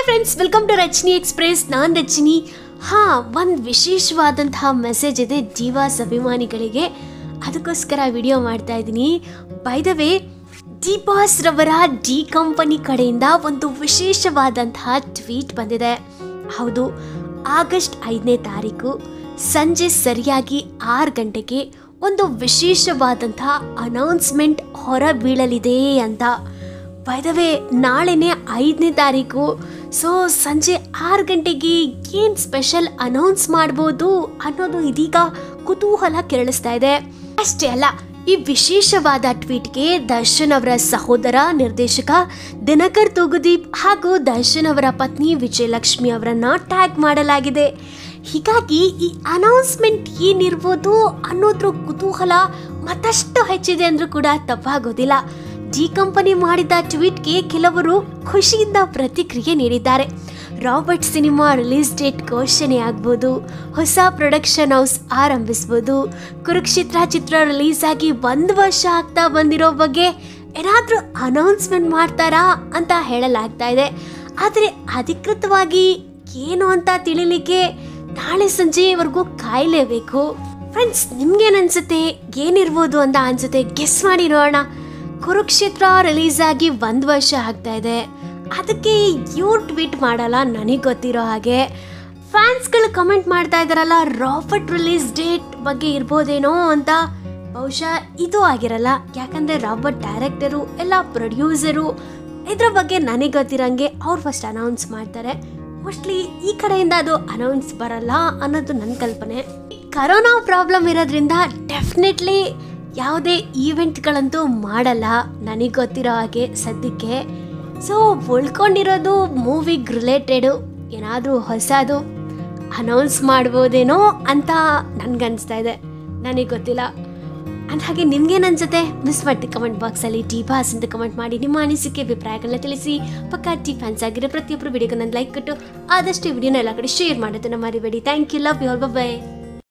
friends welcome to Rachani express ನಾನು ರಚನಿ ಹಾಂ ಒಂದು ವಿಶೇಷವಾದಂತಹ ಮೆಸೇಜ್ ಇದೆ ಜೀವಾಸ್ ಅಭಿಮಾನಿಗಳಿಗೆ ಅದಕ್ಕೋಸ್ಕರ ವಿಡಿಯೋ ಮಾಡ್ತಾ ಇದ್ದೀನಿ by the way D boss ರವರ ಡಿ ಕಂಪನಿ ಕಡೆಯಿಂದ ಒಂದು ವಿಶೇಷವಾದಂತಹ ಟ್ವೀಟ್ ಬಂದಿದೆ ಹೌದು ಆಗಸ್ಟ್ ಐದನೇ ತಾರೀಕು ಸಂಜೆ ಸರಿಯಾಗಿ ಆರು ಗಂಟೆಗೆ ಒಂದು ವಿಶೇಷವಾದಂತಹ ಅನೌನ್ಸ್ಮೆಂಟ್ ಹೊರ ಬೀಳಲಿದೆ ಅಂತ ಬೈದವೇ ನಾಳೆನೇ ಐದನೇ ತಾರೀಕು ಸೊ ಸಂಜೆ ಆರು ಗಂಟೆಗೆ ಏನು ಸ್ಪೆಷಲ್ ಅನೌನ್ಸ್ ಮಾಡ್ಬೋದು ಅನ್ನೋದು ಇದೀಗ ಕುತೂಹಲ ಕೆರಳಿಸ್ತಾ ಇದೆ ಅಷ್ಟೇ ಅಲ್ಲ ಈ ವಿಶೇಷವಾದ ಟ್ವೀಟ್ಗೆ ದರ್ಶನ್ ಅವರ ಸಹೋದರ ನಿರ್ದೇಶಕ ದಿನಕರ್ ತೂಗುದೀಪ್ ಹಾಗೂ ದರ್ಶನ್ ಅವರ ಪತ್ನಿ ವಿಜಯಲಕ್ಷ್ಮಿ ಅವರನ್ನ ಟ್ಯಾಗ್ ಮಾಡಲಾಗಿದೆ ಹೀಗಾಗಿ ಈ ಅನೌನ್ಸ್ಮೆಂಟ್ ಏನಿರ್ಬೋದು ಅನ್ನೋದ್ರ ಕುತೂಹಲ ಮತ್ತಷ್ಟು ಹೆಚ್ಚಿದೆ ಅಂದ್ರೂ ಕೂಡ ತಪ್ಪಾಗೋದಿಲ್ಲ ಜಿ ಕಂಪನಿ ಮಾಡಿದ ಟ್ವೀಟ್ಗೆ ಕೆಲವರು ಖುಷಿಯಿಂದ ಪ್ರತಿಕ್ರಿಯೆ ನೀಡಿದ್ದಾರೆ ರಾಬರ್ಟ್ ಸಿನಿಮಾ ರಿಲೀಸ್ ಡೇಟ್ ಘೋಷಣೆ ಆಗ್ಬೋದು ಹೊಸ ಪ್ರೊಡಕ್ಷನ್ ಹೌಸ್ ಆರಂಭಿಸ್ಬೋದು ಕುರುಕ್ಷೇತ್ರ ಚಿತ್ರ ರಿಲೀಸ್ ಆಗಿ ಒಂದು ವರ್ಷ ಆಗ್ತಾ ಬಂದಿರೋ ಬಗ್ಗೆ ಏನಾದರೂ ಅನೌನ್ಸ್ಮೆಂಟ್ ಮಾಡ್ತಾರಾ ಅಂತ ಹೇಳಲಾಗ್ತಾ ಇದೆ ಆದರೆ ಅಧಿಕೃತವಾಗಿ ಏನು ಅಂತ ತಿಳಿಲಿಕ್ಕೆ ನಾಳೆ ಸಂಜೆವರೆಗೂ ಕಾಯಲೇಬೇಕು ಫ್ರೆಂಡ್ಸ್ ನಿಮ್ಗೇನು ಅನ್ಸುತ್ತೆ ಏನಿರ್ಬೋದು ಅಂತ ಅನ್ಸುತ್ತೆ ಗೆಸ್ ಮಾಡಿ ನೋಡೋಣ ಕುರುಕ್ಷೇತ್ರ ರಿಲೀಸ್ ಆಗಿ ಒಂದು ವರ್ಷ ಆಗ್ತಾ ಇದೆ ಅದಕ್ಕೆ ಇವ್ರು ಟ್ವೀಟ್ ಮಾಡಲ್ಲ ನನಗೆ ಗೊತ್ತಿರೋ ಹಾಗೆ ಫ್ಯಾನ್ಸ್ಗಳು ಕಮೆಂಟ್ ಮಾಡ್ತಾ ಇದ್ದಾರಲ್ಲ ರಾಬರ್ಟ್ ರಿಲೀಸ್ ಡೇಟ್ ಬಗ್ಗೆ ಇರ್ಬೋದೇನೋ ಅಂತ ಬಹುಶಃ ಇದು ಆಗಿರಲ್ಲ ಯಾಕಂದರೆ ರಾಬರ್ಟ್ ಡೈರೆಕ್ಟರು ಎಲ್ಲ ಪ್ರೊಡ್ಯೂಸರು ಇದ್ರ ಬಗ್ಗೆ ನನಗೆ ಗೊತ್ತಿರಂಗೆ ಅವ್ರು ಫಸ್ಟ್ ಅನೌನ್ಸ್ ಮಾಡ್ತಾರೆ ಮೋಸ್ಟ್ಲಿ ಈ ಕಡೆಯಿಂದ ಅದು ಅನೌನ್ಸ್ ಬರಲ್ಲ ಅನ್ನೋದು ನನ್ನ ಕಲ್ಪನೆ ಕರೋನಾ ಪ್ರಾಬ್ಲಮ್ ಇರೋದ್ರಿಂದ ಡೆಫಿನೆಟ್ಲಿ ಯಾವುದೇ ಈವೆಂಟ್ಗಳಂತೂ ಮಾಡಲ್ಲ ನನಗೆ ಗೊತ್ತಿರೋ ಹಾಗೆ ಸದ್ಯಕ್ಕೆ ಸೊ ಉಳ್ಕೊಂಡಿರೋದು ಮೂವಿಗೆ ರಿಲೇಟೆಡು ಏನಾದರೂ ಹೊಸದು ಅನೌನ್ಸ್ ಮಾಡ್ಬೋದೇನೋ ಅಂತ ನನ್ಗನ್ಸ್ತಾ ಇದೆ ನನಗೆ ಗೊತ್ತಿಲ್ಲ ಅಂದ ಹಾಗೆ ನಿಮ್ಗೇನು ಅನ್ಸುತ್ತೆ ಮಿಸ್ ಮಾಡಿ ಕಮೆಂಟ್ ಬಾಕ್ಸಲ್ಲಿ ಟಿ ಬಾಸ್ ಅಂತ ಕಮೆಂಟ್ ಮಾಡಿ ನಿಮ್ಮ ಅನಿಸಿಕೆ ಅಭಿಪ್ರಾಯಗಳನ್ನ ತಿಳಿಸಿ ಪಕ್ಕ ಟಿ ಫ್ಯಾನ್ಸ್ ಆಗಿರೋ ಪ್ರತಿಯೊಬ್ಬರು ವಿಡಿಯೋಗೆ ನನ್ನ ಲೈಕ್ ಕೊಟ್ಟು ಆದಷ್ಟು ವಿಡಿಯೋನ ಎಲ್ಲ ಕಡೆ ಶೇರ್ ಮಾಡೋದನ್ನ ಮರಿಬೇಡಿ thank you love you all by